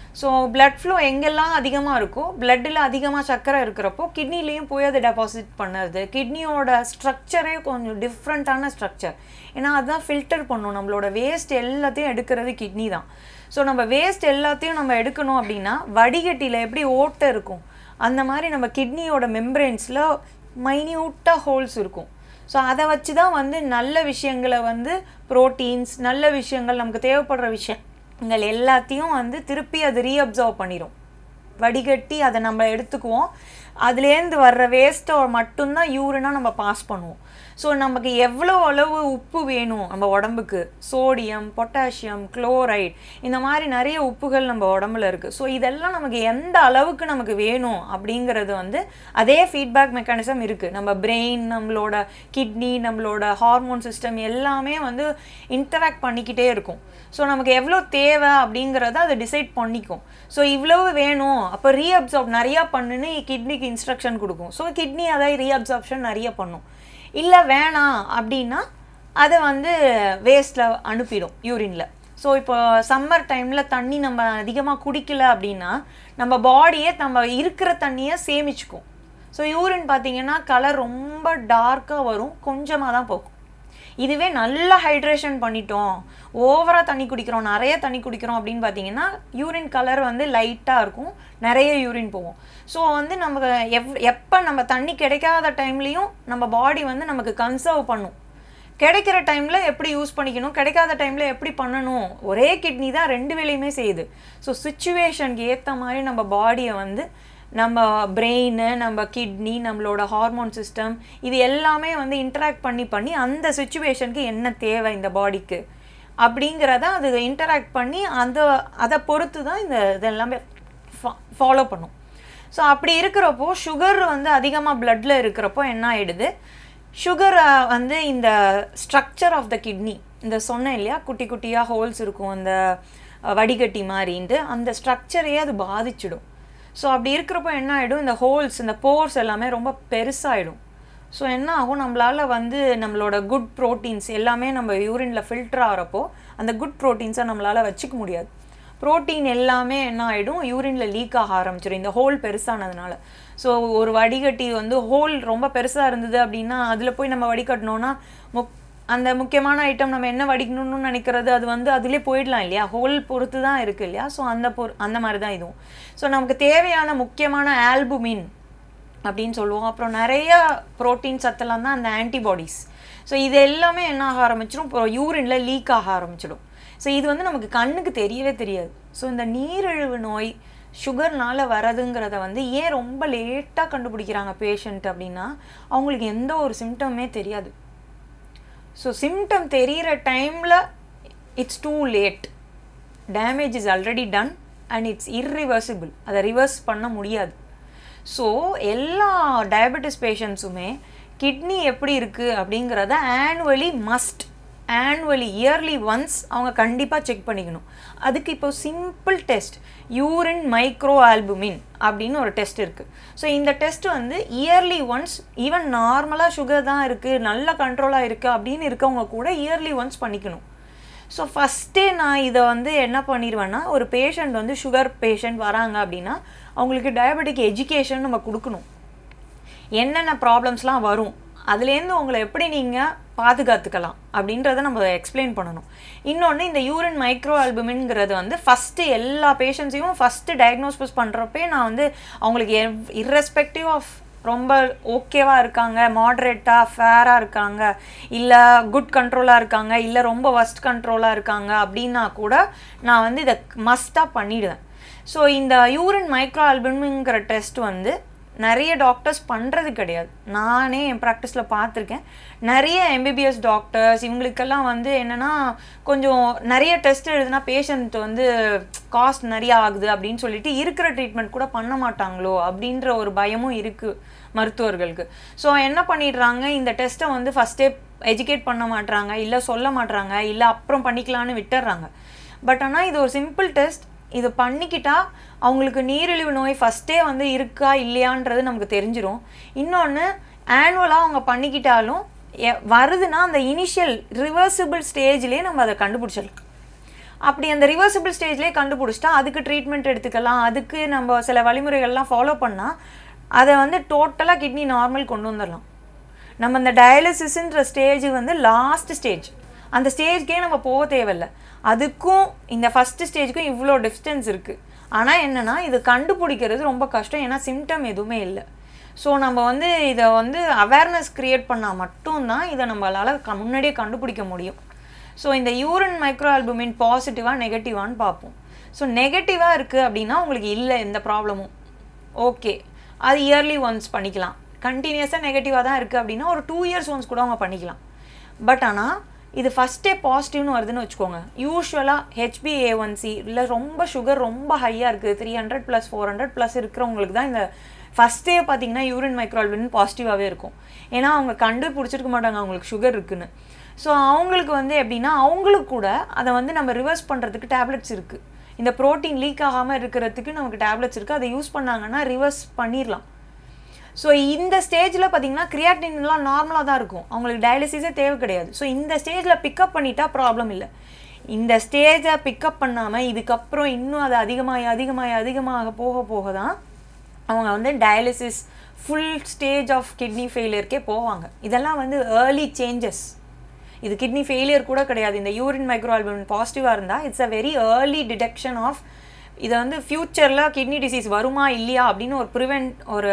S2: ஸோ blood flow எங்கெல்லாம் அதிகமாக இருக்கோ பிளட்டில் அதிகமாக சர்க்கரை இருக்கிறப்போ கிட்னிலையும் போய் அதை டெபாசிட் பண்ணுறது கிட்னியோட ஸ்ட்ரக்சரே கொஞ்சம் டிஃப்ரெண்ட்டான ஸ்ட்ரக்சர் ஏன்னா அதுதான் ஃபில்டர் பண்ணும் நம்மளோட வேஸ்ட் எல்லாத்தையும் எடுக்கிறது கிட்னி தான் ஸோ நம்ம வேஸ்ட் எல்லாத்தையும் நம்ம எடுக்கணும் அப்படின்னா வடிகட்டியில் எப்படி ஓட்டை இருக்கும் அந்த மாதிரி நம்ம கிட்னியோட மெம்பரேன்ஸில் மைன்யூட்டாக ஹோல்ஸ் இருக்கும் ஸோ அதை வச்சு தான் வந்து நல்ல விஷயங்களை வந்து ப்ரோட்டீன்ஸ் நல்ல விஷயங்கள் நமக்கு தேவைப்படுற விஷயங்கள் எல்லாத்தையும் வந்து திருப்பி அது ரீஅப்சர்வ் பண்ணிடும் வடிகட்டி அதை நம்ம எடுத்துக்குவோம் அதுலேருந்து வர்ற வேஸ்ட்டை மட்டும்தான் யூரினாக நம்ம பாஸ் பண்ணுவோம் ஸோ நமக்கு எவ்வளோ அளவு உப்பு வேணும் நம்ம உடம்புக்கு சோடியம் பொட்டாசியம் குளோரைட் இந்த மாதிரி நிறைய உப்புகள் நம்ம உடம்புல இருக்குது ஸோ இதெல்லாம் நமக்கு எந்த அளவுக்கு நமக்கு வேணும் அப்படிங்கிறது வந்து அதே ஃபீட்பேக் மெக்கானிசம் இருக்குது நம்ம பிரெயின் நம்மளோட கிட்னி நம்மளோட ஹார்மோன் சிஸ்டம் எல்லாமே வந்து இன்டராக்ட் பண்ணிக்கிட்டே இருக்கும் ஸோ நமக்கு எவ்வளோ தேவை அப்படிங்கிறத அதை டிசைட் பண்ணிக்கும் ஸோ இவ்வளவு வேணும் அப்போ ரீஅப்சார்ப் நிறையா பண்ணுன்னு கிட்னிக்கு இன்ஸ்ட்ரக்ஷன் கொடுக்கும் ஸோ கிட்னி அதை ரீஅப்சார்ப்ஷன் நிறைய பண்ணும் இல்லை வேணாம் அப்படின்னா அதை வந்து வேஸ்ட்டில் அனுப்பிடும் யூரினில் ஸோ இப்போ சம்மர் டைமில் தண்ணி நம்ம அதிகமாக குடிக்கல அப்படின்னா நம்ம பாடியே நம்ம இருக்கிற தண்ணியை சேமிச்சுக்கும் ஸோ யூரின் பார்த்தீங்கன்னா கலர் ரொம்ப டார்க்காக வரும் கொஞ்சமாக தான் போகும் இதுவே நல்லா ஹைட்ரேஷன் பண்ணிட்டோம் ஓவராக தண்ணி குடிக்கிறோம் நிறைய தண்ணி குடிக்கிறோம் அப்படின்னு பார்த்தீங்கன்னா யூரின் கலர் வந்து லைட்டாக இருக்கும் நிறைய யூரின் போகும் ஸோ வந்து நமக்கு எவ் எப்போ நம்ம தண்ணி கிடைக்காத டைம்லேயும் நம்ம பாடி வந்து நமக்கு கன்சர்வ் பண்ணும் கிடைக்கிற டைமில் எப்படி யூஸ் பண்ணிக்கணும் கிடைக்காத டைமில் எப்படி பண்ணணும் ஒரே கிட்னி தான் ரெண்டு வேலையுமே செய்யுது ஸோ சுச்சுவேஷனுக்கு ஏற்ற மாதிரி நம்ம பாடியை வந்து நம்ம பிரெயின் நம்ம கிட்னி நம்மளோட ஹார்மோன் சிஸ்டம் இது எல்லாமே வந்து இன்டராக்ட் பண்ணி பண்ணி அந்த சுச்சுவேஷனுக்கு என்ன தேவை இந்த பாடிக்கு அப்படிங்கிறத அது இன்டராக்ட் பண்ணி அந்த அதை பொறுத்து தான் இந்த இதெல்லாமே ஃபாலோ பண்ணும் ஸோ அப்படி இருக்கிறப்போ சுகர் வந்து அதிகமாக பிளட்டில் இருக்கிறப்போ என்ன ஆயிடுது சுகர் வந்து இந்த ஸ்ட்ரக்சர் ஆஃப் த கிட்னி இந்த சொன்னேன் இல்லையா குட்டி குட்டியாக ஹோல்ஸ் இருக்கும் அந்த அஹ், வடிகட்டி மாதிரின்ட்டு அந்த ஸ்ட்ரக்சரையே அது பாதிச்சிடும் ஸோ அப்படி இருக்கிறப்போ என்ன ஆகிடும் இந்த ஹோல்ஸ் இந்த போர்ஸ் எல்லாமே ரொம்ப பெருசாகிடும் ஸோ என்ன ஆகும் நம்மளால் வந்து நம்மளோட குட் ப்ரோட்டீன்ஸ் எல்லாமே நம்ம யூரினில் ஃபில்டர் ஆகிறப்போ அந்த குட் ப்ரோட்டீன்ஸை நம்மளால் வச்சுக்க முடியாது புரோட்டீன் எல்லாமே என்ன ஆகிடும் யூரினில் லீக் ஆக ஆரம்பிச்சிடும் இந்த ஹோல் பெருசானதுனால ஸோ ஒரு வடிகட்டி வந்து ஹோல் ரொம்ப பெருசாக இருந்தது அப்படின்னா அதில் போய் நம்ம வடிகட்டினோன்னா முக் அந்த முக்கியமான ஐட்டம் நம்ம என்ன வடிக்கணும்னு நினைக்கிறது அது வந்து அதிலே போயிடலாம் இல்லையா ஹோல் பொறுத்து தான் இருக்குது இல்லையா ஸோ அந்த பொறு அந்த மாதிரி தான் இதுவும் ஸோ நமக்கு தேவையான முக்கியமான ஆல்புமின் அப்படின்னு சொல்லுவோம் அப்புறம் நிறைய புரோட்டீன் சத்தெல்லாம் தான் அந்த ஆன்டிபாடிஸ் ஸோ இது எல்லாமே என்ன ஆக ஆரம்பிச்சிடும் இப்போ யூரினில் லீக் ஆக ஆரம்பிச்சிடும் ஸோ இது வந்து நமக்கு கண்ணுக்கு தெரியவே தெரியாது ஸோ இந்த நீரிழிவு நோய் சுகர்னால வரதுங்கிறத வந்து ஏன் ரொம்ப லேட்டாக கண்டுபிடிக்கிறாங்க பேஷண்ட் அப்படின்னா அவங்களுக்கு எந்த ஒரு சிம்டமே தெரியாது ஸோ சிம்டம் தெரிகிற டைமில் it's too late damage is already done and it's irreversible அதை ரிவர்ஸ் பண்ண முடியாது ஸோ எல்லா டயபெட்டிஸ் பேஷண்ட்ஸுமே கிட்னி எப்படி இருக்குது அப்படிங்கிறத annually must annually yearly once அவங்க கண்டிப்பாக செக் பண்ணிக்கணும் அதுக்கு இப்போ simple test urine microalbumin அப்படின்னு ஒரு டெஸ்ட் இருக்குது ஸோ இந்த டெஸ்ட் வந்து இயர்லி ஒன்ஸ் ஈவன் நார்மலாக சுகர் தான் இருக்குது நல்ல கண்ட்ரோலாக இருக்குது அப்படின்னு இருக்கவங்க கூட இயர்லி ஒன்ஸ் பண்ணிக்கணும் ஸோ ஃபஸ்ட்டே நான் இதை வந்து என்ன பண்ணிடுவேன்னா ஒரு பேஷண்ட் வந்து சுகர் பேஷண்ட் வராங்க அப்படின்னா அவங்களுக்கு டயபெட்டிக் எஜுகேஷன் நம்ம கொடுக்கணும் என்னென்ன ப்ராப்ளம்ஸ்லாம் வரும் அதுலேருந்து உங்களை எப்படி நீங்கள் பாதுகாத்துக்கலாம் அப்படின்றத நம்ம எக்ஸ்பிளைன் பண்ணணும் இன்னொன்று இந்த யூரின் மைக்ரோ ஆல்புமின்ங்கிறது வந்து ஃபஸ்ட்டு எல்லா பேஷண்ட்ஸையும் ஃபஸ்ட்டு டயக்னோசிஸ் பண்ணுறப்பே நான் வந்து அவங்களுக்கு எவ் இர்ரெஸ்பெக்டிவ் ஆஃப் ரொம்ப ஓகேவாக இருக்காங்க மாட்ரேட்டாக ஃபேராக இருக்காங்க இல்லை குட் கண்ட்ரோலாக இருக்காங்க இல்லை ரொம்ப ஒஸ்ட் கண்ட்ரோலாக இருக்காங்க அப்படின்னா கூட நான் வந்து இதை மஸ்ட்டாக பண்ணிடுவேன் ஸோ இந்த யூரின் மைக்ரோ ஆல்பம்ங்கிற டெஸ்ட் வந்து நிறைய டாக்டர்ஸ் பண்ணுறது கிடையாது நானே என் ப்ராக்டிஸில் பார்த்துருக்கேன் நிறைய எம்பிபிஎஸ் டாக்டர்ஸ் இவங்களுக்கெல்லாம் வந்து என்னென்னா கொஞ்சம் நிறைய டெஸ்ட் எழுதுனா பேஷண்ட் வந்து காஸ்ட் நிறைய ஆகுது அப்படின்னு சொல்லிட்டு இருக்கிற ட்ரீட்மெண்ட் கூட பண்ண மாட்டாங்களோ அப்படின்ற ஒரு பயமும் இருக்குது மருத்துவர்களுக்கு ஸோ என்ன பண்ணிடுறாங்க இந்த டெஸ்ட்டை வந்து ஃபஸ்ட்டே எஜுகேட் பண்ண மாட்றாங்க இல்லை சொல்ல மாட்றாங்க இல்லை அப்புறம் பண்ணிக்கலான்னு விட்டுறாங்க பட் ஆனால் இது ஒரு சிம்பிள் டெஸ்ட் இது பண்ணிக்கிட்டா அவங்களுக்கு நீரிழிவு நோய் ஃபஸ்ட்டே வந்து இருக்கா இல்லையான்றது நமக்கு தெரிஞ்சிரும் இன்னொன்று ஆனுவலாக அவங்க பண்ணிக்கிட்டாலும் எ- வருதுன்னா அந்த இனிஷியல் ரிவர்சிபிள் ஸ்டேஜ்லேயே நம்ம அதை கண்டுபிடிச்சிடலாம் அப்படி அந்த ரிவர்சிபிள் ஸ்டேஜ்லேயே கண்டுபிடிச்சிட்டா அதுக்கு ட்ரீட்மெண்ட் எடுத்துக்கலாம் அதுக்கு நம்ம சில வழிமுறைகள்லாம் ஃபாலோ பண்ணால் அதை வந்து டோட்டலாக கிட்னி நார்மல் கொண்டு வந்துடலாம் நம்ம இந்த டயாலிசிஸ்ன்ற ஸ்டேஜ் வந்து லாஸ்ட் ஸ்டேஜ் அந்த ஸ்டேஜ்க்கே நம்ம போக தேவையில்ல அதுக்கும் இந்த ஃபஸ்ட்டு ஸ்டேஜுக்கும் இவ்வளோ டிஸ்டன்ஸ் இருக்குது ஆனால் என்னென்னா இது கண்டுபிடிக்கிறது ரொம்ப கஷ்டம் ஏன்னா சிம்டம் எதுவுமே இல்லை ஸோ நம்ம வந்து இதை வந்து அவேர்னஸ் க்ரியேட் பண்ணால் மட்டும்தான் இதை நம்மளால் க முன்னாடியே கண்டுபிடிக்க முடியும் ஸோ இந்த யூரின் மைக்ரோ ஆல்புமின் பாசிட்டிவாக நெகட்டிவான்னு பார்ப்போம் ஸோ நெகட்டிவாக இருக்குது அப்படின்னா உங்களுக்கு இல்லை எந்த ப்ராப்ளமும் ஓகே அது இயர்லி ஒன்ஸ் பண்ணிக்கலாம் கண்டினியூஸாக நெகட்டிவாக தான் இருக்குது அப்படின்னா ஒரு டூ இயர்ஸ் ஒன்ஸ் கூட அவங்க பண்ணிக்கலாம் பட் ஆனால் இது ஃபஸ்ட்டே பாசிட்டிவ்னு வருதுன்னு வச்சுக்கோங்க யூஸ்வலாக ஹெச்பிஏ ஒன் சி இல்லை ரொம்ப சுகர் ரொம்ப ஹையாக இருக்குது three hundred plus four hundred plus இருக்கிறவங்களுக்கு தான் இந்த ஃபஸ்ட்டே பார்த்தீங்கன்னா யூரின் மைக்ரோல்பின் பாசிட்டிவாகவே இருக்கும் ஏன்னா அவங்க கண்டுபிடிச்சிருக்க மாட்டாங்க அவங்களுக்கு சுகர் இருக்குன்னு ஸோ அவங்களுக்கு வந்து எப்படின்னா அவங்களுக்கு கூட அதை வந்து நம்ம ரிவர்ஸ் பண்ணுறதுக்கு டேப்லெட்ஸ் இருக்குது இந்த ப்ரோட்டீன் லீக் ஆகாமல் இருக்கிறதுக்கு நமக்கு டேப்லெட்ஸ் இருக்குது அதை யூஸ் பண்ணாங்கன்னா ரிவர்ஸ் பண்ணிடலாம் ஸோ இந்த ஸ்டேஜில் பார்த்தீங்கன்னா கிரியாட்டின்லாம் நார்மலாக தான் இருக்கும் அவங்களுக்கு டயாலிசிஸே தேவை கிடையாது ஸோ இந்த ஸ்டேஜில் பிக்கப் பண்ணிட்டா ப்ராப்ளம் இல்லை இந்த ஸ்டேஜை பிக்கப் பண்ணாமல் இதுக்கப்புறம் இன்னும் அது அதிகமாகி அதிகமாகி அதிகமாக போக போக தான் அவங்க வந்து dialysis full stage of kidney ஃபெயிலியருக்கே போவாங்க இதெல்லாம் வந்து ஏர்லி சேஞ்சஸ் இது கிட்னி ஃபெயிலியர் கூட கிடையாது இந்த யூரின் மைக்ரோ ஆல்பமின் பாசிட்டிவாக இருந்தால் it's a very early detection of இதை வந்து ஃப்யூச்சரில் கிட்னி டிசீஸ் வருமா இல்லையா அப்படின்னு ஒரு ப்ரிவென்ட் ஒரு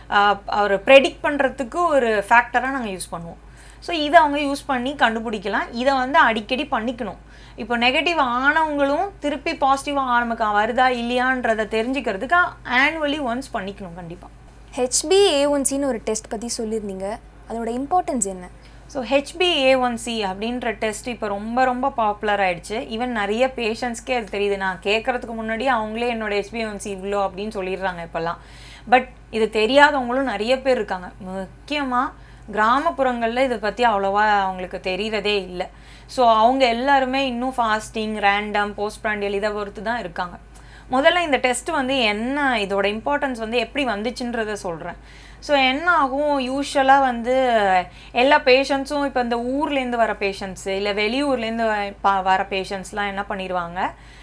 S2: ஒரு ப்ரெடிக்ட் பண்ணுறதுக்கு ஒரு ஃபேக்டராக நாங்கள் யூஸ் பண்ணுவோம் ஸோ இதை அவங்க யூஸ் பண்ணி கண்டுபிடிக்கலாம் இதை வந்து அடிக்கடி பண்ணிக்கணும் இப்போ நெகட்டிவ் ஆனவங்களும் திருப்பி பாசிட்டிவாக நமக்கு வருதா இல்லையான்றதை தெரிஞ்சுக்கிறதுக்கு ஆனுவலி ஒன்ஸ் பண்ணிக்கணும் கண்டிப்பாக
S1: ஹெச்பிஏஒன்சின்னு ஒரு டெஸ்ட் பற்றி சொல்லியிருந்தீங்க அதோட இம்பார்ட்டன்ஸ் என்ன
S2: ஸோ ஹெச்பிஏ ஒன் சி அப்படின்ற டெஸ்ட் இப்போ ரொம்ப ரொம்ப பாப்புலர் ஆயிடுச்சு ஈவன் நிறைய பேஷண்ட்ஸ்க்கே அது தெரியுது நான் கேட்குறதுக்கு முன்னாடி அவங்களே என்னோட ஹெச்பிஏ ஒன் சி இவ்வளோ அப்படின்னு சொல்லிடுறாங்க இப்போல்லாம் பட் இது தெரியாதவங்களும் நிறைய பேர் இருக்காங்க முக்கியமாக கிராமப்புறங்களில் இதை பற்றி அவ்வளோவா அவங்களுக்கு தெரிகிறதே இல்லை ஸோ அவங்க எல்லாருமே இன்னும் ஃபாஸ்டிங் ரேண்டம் போஸ்ட் ப்ராண்டியல் இதை பொறுத்து தான் இருக்காங்க முதல்ல இந்த டெஸ்ட் வந்து என்ன இதோட இம்பார்ட்டன்ஸ் வந்து எப்படி வந்துச்சுன்றத சொல்கிறேன் ஸோ என்ன ஆகும் யூஸ்வலாக வந்து எல்லா பேஷண்ட்ஸும் இப்போ இந்த ஊர்லேருந்து வர பேஷண்ட்ஸு இல்லை வெளியூர்லேருந்து பா வர பேஷண்ட்ஸ்லாம் என்ன பண்ணிடுவாங்க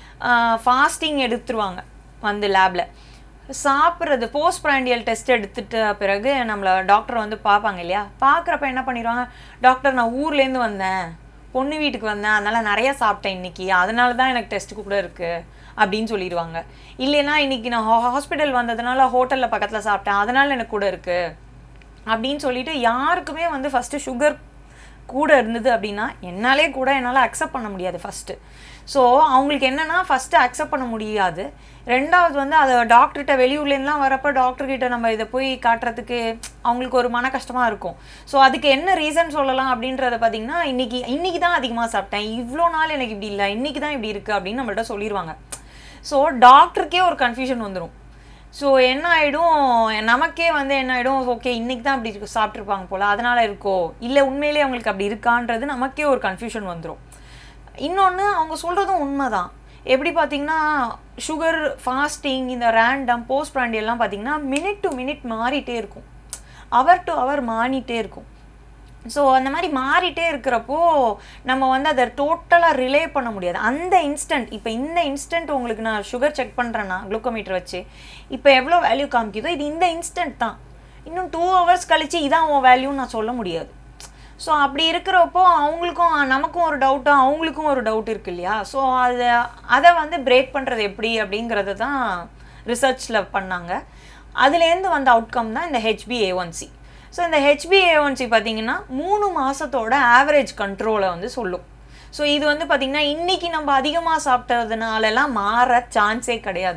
S2: ஃபாஸ்டிங் எடுத்துருவாங்க வந்து லேபில் சாப்பிட்றது போஸ்ட் ப்ராண்டியல் டெஸ்ட் எடுத்துட்ட பிறகு நம்மளை டாக்டர் வந்து பார்ப்பாங்க இல்லையா பார்க்குறப்ப என்ன பண்ணிடுவாங்க டாக்டர் நான் ஊர்லேருந்து வந்தேன் பொண்ணு வீட்டுக்கு வந்தேன் அதனால் நிறைய சாப்பிட்டேன் இன்றைக்கி அதனால தான் எனக்கு டெஸ்ட்டு கூட இருக்குது அப்படின்னு சொல்லிடுவாங்க இல்லைன்னா இன்றைக்கி நான் ஹாஸ்பிட்டல் வந்ததுனால ஹோட்டலில் பக்கத்தில் சாப்பிட்டேன் அதனால் எனக்கு கூட இருக்குது அப்படின்னு சொல்லிட்டு யாருக்குமே வந்து ஃபஸ்ட்டு சுகர் கூட இருந்தது அப்படின்னா என்னாலே கூட என்னால் அக்செப்ட் பண்ண முடியாது ஃபஸ்ட்டு ஸோ அவங்களுக்கு என்னென்னா ஃபஸ்ட்டு அக்செப்ட் பண்ண முடியாது ரெண்டாவது வந்து அதை டாக்டர்கிட்ட வெளியூர்லேருந்துலாம் வரப்போ டாக்டர்கிட்ட நம்ம இதை போய் காட்டுறதுக்கு அவங்களுக்கு ஒரு மன கஷ்டமாக இருக்கும் ஸோ அதுக்கு என்ன ரீசன் சொல்லலாம் அப்படின்றத பார்த்தீங்கன்னா இன்றைக்கி இன்றைக்கி தான் அதிகமாக சாப்பிட்டேன் இவ்வளோ நாள் எனக்கு இப்படி இல்லை இன்றைக்கி தான் இப்படி இருக்குது அப்படின்னு நம்மள்ட்ட சொல்லிடுவாங்க ஸோ டாக்டருக்கே ஒரு கன்ஃபியூஷன் வந்துடும் ஸோ என்ன ஆகிடும் நமக்கே வந்து என்ன ஆகிடும் ஓகே இன்றைக்கி தான் அப்படி இருக்கு சாப்பிட்ருப்பாங்க போல் அதனால் இருக்கோ இல்லை உண்மையிலேயே அவங்களுக்கு அப்படி இருக்கான்றது நமக்கே ஒரு கன்ஃபியூஷன் வந்துடும் இன்னொன்று அவங்க சொல்கிறதும் உண்மை தான் எப்படி பார்த்தீங்கன்னா சுகர் ஃபாஸ்டிங் இந்த ரேண்டம் போஸ்ட் ப்ராண்டியெல்லாம் பார்த்தீங்கன்னா மினிட் டு மினிட் மாறிட்டே இருக்கும் அவர் டு அவர் மாறிட்டே இருக்கும் ஸோ அந்த மாதிரி மாறிட்டே இருக்கிறப்போ நம்ம வந்து அதை டோட்டலாக ரிலே பண்ண முடியாது அந்த இன்ஸ்டன்ட் இப்போ இந்த இன்ஸ்டன்ட் உங்களுக்கு நான் சுகர் செக் பண்ணுறேன்னா குளுக்கோமீட்டர் வச்சு இப்போ எவ்வளோ வேல்யூ காமிக்குதோ இது இந்த இன்ஸ்டன்ட் தான் இன்னும் டூ ஹவர்ஸ் கழிச்சு இதான் உன் வேல்யூன்னு நான் சொல்ல முடியாது ஸோ அப்படி இருக்கிறப்போ அவங்களுக்கும் நமக்கும் ஒரு டவுட்டு அவங்களுக்கும் ஒரு டவுட் இருக்கு இல்லையா ஸோ அதை அதை வந்து பிரேக் பண்ணுறது எப்படி அப்படிங்கிறது தான் ரிசர்ச்சில் பண்ணாங்க அதுலேருந்து வந்த அவுட்கம் தான் இந்த ஹெச்பிஏ ஒன் சி ஸோ இந்த ஹெச்பிஏ ஒன் சி பார்த்தீங்கன்னா மூணு மாதத்தோட ஆவரேஜ் கண்ட்ரோலை வந்து சொல்லும் ஸோ இது வந்து பார்த்திங்கன்னா இன்றைக்கி நம்ம அதிகமாக சாப்பிட்டதுனாலலாம் மாற சான்ஸே கிடையாது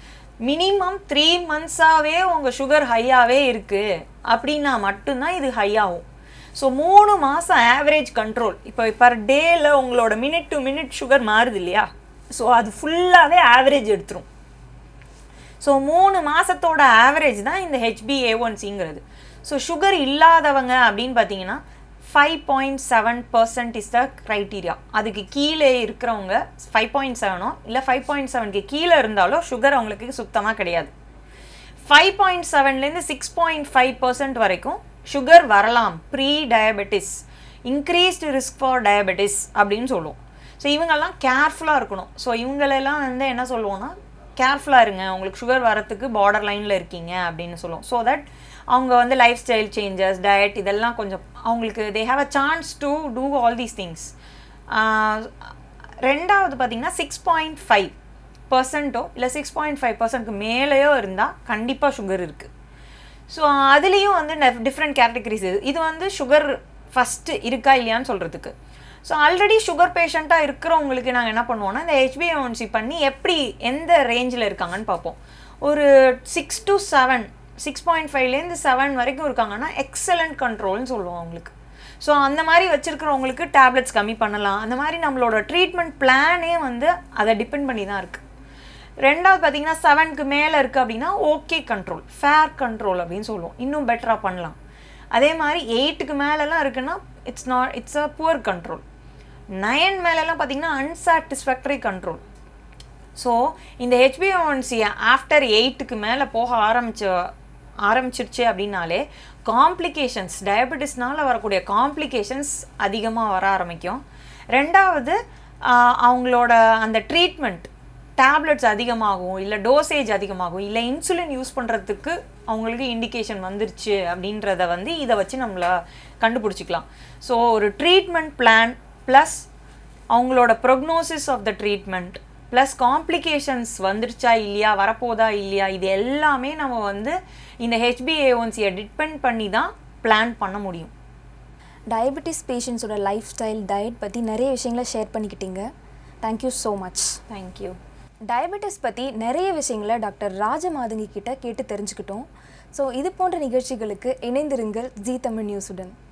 S2: மினிமம் த்ரீ மந்த்ஸாகவே உங்கள் சுகர் ஹையாகவே இருக்குது அப்படின்னா மட்டும்தான் இது ஹை ஆகும் ஸோ மூணு மாதம் ஆவரேஜ் கண்ட்ரோல் இப்போ பர் டேயில் உங்களோட மினிட் டு மினிட் சுகர் மாறுது இல்லையா ஸோ அது ஃபுல்லாகவே ஆவரேஜ் எடுத்துரும் ஸோ மூணு மாதத்தோட ஆவரேஜ் தான் இந்த ஹெச்பிஏ ஒன்சிங்கிறது ஸோ சுகர் இல்லாதவங்க அப்படின்னு பார்த்தீங்கன்னா five point seven percent is the criteria அதுக்கு கீழே இருக்கிறவங்க ஃபைவ் பாயிண்ட் செவனோ இல்லை ஃபைவ் பாயிண்ட் செவனுக்கு கீழே இருந்தாலும் சுகர் அவங்களுக்கு சுத்தமாக கிடையாது ஃபைவ் பாயிண்ட் செவன்லேருந்து சிக்ஸ் பாயிண்ட் ஃபைவ் பர்சன்ட் வரைக்கும் சுகர் வரலாம் prediabetes increased risk for diabetes அப்படின்னு சொல்லுவோம் ஸோ இவங்கெல்லாம் கேர்ஃபுல்லாக இருக்கணும் ஸோ இவங்களெல்லாம் வந்து என்ன சொல்லுவோம்னா கேர்ஃபுல்லாக இருங்க உங்களுக்கு சுகர் வரத்துக்கு பார்டர் லைனில் இருக்கீங்க அப்படின்னு சொல்லுவோம் ஸோ தட் அவங்க வந்து லைஃப் ஸ்டைல் சேஞ்சஸ் டயட் இதெல்லாம் கொஞ்சம் அவங்களுக்கு they have a chance to do all these things ரெண்டாவது பார்த்தீங்கன்னா சிக்ஸ் பாயிண்ட் ஃபைவ் பர்சன்ட்டோ இல்லை சிக்ஸ் பாயிண்ட் ஃபைவ் பர்சன்ட்க்கு மேலேயோ இருந்தால் கண்டிப்பாக சுகர் இருக்குது ஸோ அதுலேயும் வந்து டிஃப்ரெண்ட் கேட்டகரிஸ் இது இது வந்து சுகர் ஃபஸ்ட்டு இருக்கா இல்லையான்னு சொல்கிறதுக்கு ஸோ ஆல்ரெடி சுகர் பேஷண்ட்டாக இருக்கிறவங்களுக்கு நாங்கள் என்ன பண்ணுவோம்னா இந்த ஹெச்பிஎன்சி பண்ணி எப்படி எந்த ரேஞ்சில் இருக்காங்கன்னு பார்ப்போம் ஒரு six to seven six point ஃபைவ்லேருந்து செவன் வரைக்கும் இருக்காங்கன்னா எக்ஸலண்ட் கண்ட்ரோல்னு சொல்லுவோம் அவங்களுக்கு ஸோ அந்த மாதிரி வச்சுருக்கிறவங்களுக்கு டேப்லெட்ஸ் கம்மி பண்ணலாம் அந்த மாதிரி நம்மளோட ட்ரீட்மெண்ட் பிளானே வந்து அதை டிபெண்ட் பண்ணி தான் இருக்குது ரெண்டாவது பார்த்தீங்கன்னா செவனுக்கு மேலே இருக்குது அப்படின்னா ஓகே கண்ட்ரோல் ஃபேர் கண்ட்ரோல் அப்படின்னு சொல்லுவோம் இன்னும் பெட்டராக பண்ணலாம் அதே மாதிரி எயிட்டுக்கு மேலெலாம் இருக்குன்னா it's not it's a poor control nine மேலெலாம் பார்த்தீங்கன்னா அன்சாட்டிஸ்ஃபேக்டரி கண்ட்ரோல் ஸோ இந்த ஹெச்பிஓன்சியை ஆஃப்டர் எயிட்டுக்கு மேலே போக ஆரம்பிச்ச ஆரம்பிச்சிருச்சு அப்படின்னாலே காம்ப்ளிகேஷன்ஸ் டயபெட்டிஸ்னால வரக்கூடிய காம்ப்ளிகேஷன்ஸ் அதிகமாக வர ஆரம்பிக்கும் ரெண்டாவது ஆஹ், அவங்களோட அந்த ட்ரீட்மெண்ட் டேப்லெட்ஸ் அதிகமாகும் இல்லை டோசேஜ் அதிகமாகும் இல்லை இன்சுலின் யூஸ் பண்ணுறதுக்கு அவங்களுக்கு இண்டிகேஷன் வந்துருச்சு அப்படின்றத வந்து இதை வச்சு நம்மள கண்டுபிடிச்சிக்கலாம் ஸோ ஒரு ட்ரீட்மெண்ட் பிளான் ப்ளஸ் அவங்களோட prognosis of the treatment plus complications வந்துருச்சா இல்லையா வரப்போதா இல்லையா இது எல்லாமே நம்ம வந்து இந்த ஹெச்பிஏஒன்சியை டிபெண்ட் பண்ணி தான் பிளான் பண்ண முடியும்
S1: டயபெட்டிஸ் பேஷண்ட்ஸோட லைஃப் ஸ்டைல் டயட் பற்றி நிறைய விஷயங்களை ஷேர் பண்ணிக்கிட்டீங்க thank you so much
S2: thank you
S1: diabetes பற்றி நிறைய விஷயங்களை டாக்டர் ராஜமாதங்கி கிட்ட கேட்டு தெரிஞ்சுக்கிட்டோம் ஸோ இது போன்ற நிகழ்ச்சிகளுக்கு இணைந்திருங்கள் ஜி தமிழ் நியூஸுடன்